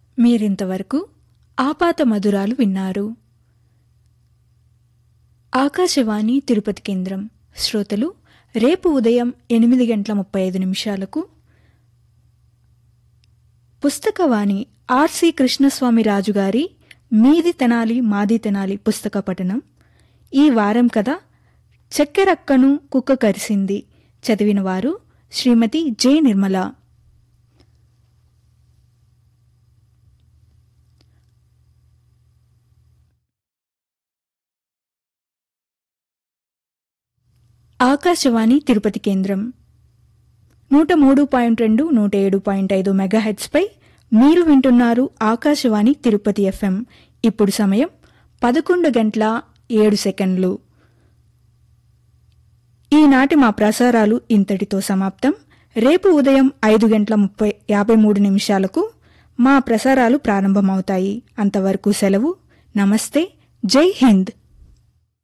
మీరింతవరకు ఆపాత మధురాలు విన్నారు ఆకాశవాణి తిరుపతి కేంద్రం శ్రోతలు రేపు ఉదయం ఎనిమిది గంటల ముప్పై ఐదు నిమిషాలకు పుస్తకవాణి ఆర్సి కృష్ణస్వామి రాజు గారి మీది తెనాలి మాది తెనాలి పుస్తక పఠనం ఈ వారం కథ చక్కెరక్కను కుక్క కరిసింది చదివిన వారు శ్రీమతి జె నిర్మల ఆకాశవాణి తిరుపతి కేంద్రం నూట మూడు పాయింట్ రెండు నూట ఏడు పాయింట్ ఐదు మెగాహెట్స్పై మీరు వింటున్నారు ఆకాశవాణి తిరుపతి ఎఫ్ఎం ఇప్పుడు సమయం పదకొండు గంటల ఏడు సెకండ్లు ఈనాటి మా ప్రసారాలు ఇంతటితో సమాప్తం రేపు ఉదయం ఐదు గంటల ముప్పై యాభై మూడు నిమిషాలకు మా ప్రసారాలు ప్రారంభమవుతాయి అంతవరకు సెలవు నమస్తే జై హింద్